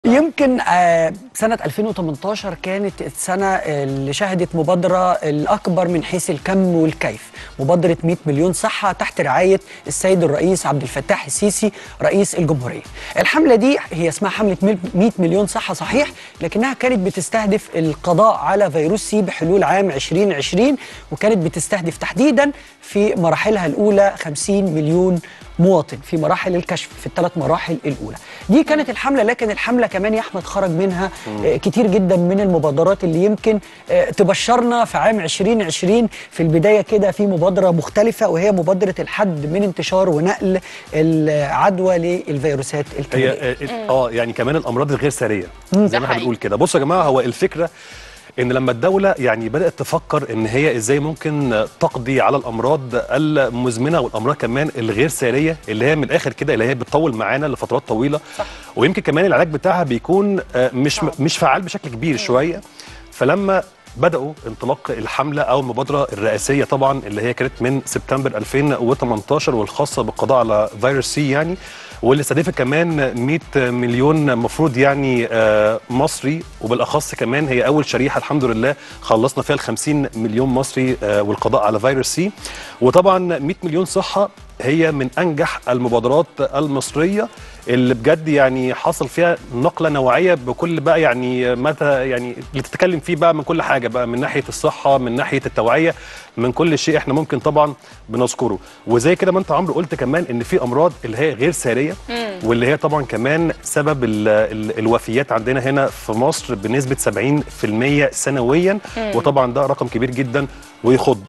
يمكن آه، سنة 2018 كانت السنة اللي شهدت مبادرة الأكبر من حيث الكم والكيف مبادرة 100 مليون صحة تحت رعاية السيد الرئيس عبد الفتاح السيسي رئيس الجمهورية الحملة دي هي اسمها حملة 100 مليون صحة صحيح لكنها كانت بتستهدف القضاء على فيروس سي بحلول عام 2020 وكانت بتستهدف تحديدا في مراحلها الأولى 50 مليون مواطن في مراحل الكشف في الثلاث مراحل الأولى دي كانت الحملة لكن الحملة كمان يا أحمد خرج منها آه، كتير جدا من المبادرات اللي يمكن آه، تبشرنا في عام 2020 في البداية كده في مبادرة مختلفة وهي مبادرة الحد من انتشار ونقل العدوى للفيروسات الكبيرة هي اه آه، يعني كمان الامراض الغير ساريه زي ده ما احنا حقيقي. بنقول كده بصوا يا جماعه هو الفكره ان لما الدوله يعني بدات تفكر ان هي ازاي ممكن تقضي على الامراض المزمنه والامراض كمان الغير ساريه اللي هي من الاخر كده اللي هي بتطول معانا لفترات طويله صح. ويمكن كمان العلاج بتاعها بيكون آه، مش صعب. مش فعال بشكل كبير شويه فلما بداوا انطلاق الحمله او المبادره الرئاسيه طبعا اللي هي كانت من سبتمبر 2018 والخاصه بالقضاء على فيروس سي يعني واللي استهدفت كمان 100 مليون مفروض يعني آه، مصري وبالاخص كمان هي اول شريحه الحمد لله خلصنا فيها ال 50 مليون مصري آه، والقضاء على فيروس سي وطبعا 100 مليون صحه هي من انجح المبادرات المصريه اللي بجد يعني حصل فيها نقله نوعيه بكل بقى يعني متى يعني اللي تتكلم فيه بقى من كل حاجه بقى من ناحيه الصحه من ناحيه التوعيه من كل شيء احنا ممكن طبعا بنذكره وزي كده ما انت عمرو قلت كمان ان في امراض اللي هي غير ساريه واللي هي طبعا كمان سبب ال ال الوفيات عندنا هنا في مصر بنسبه 70% سنويا وطبعا ده رقم كبير جدا ويخض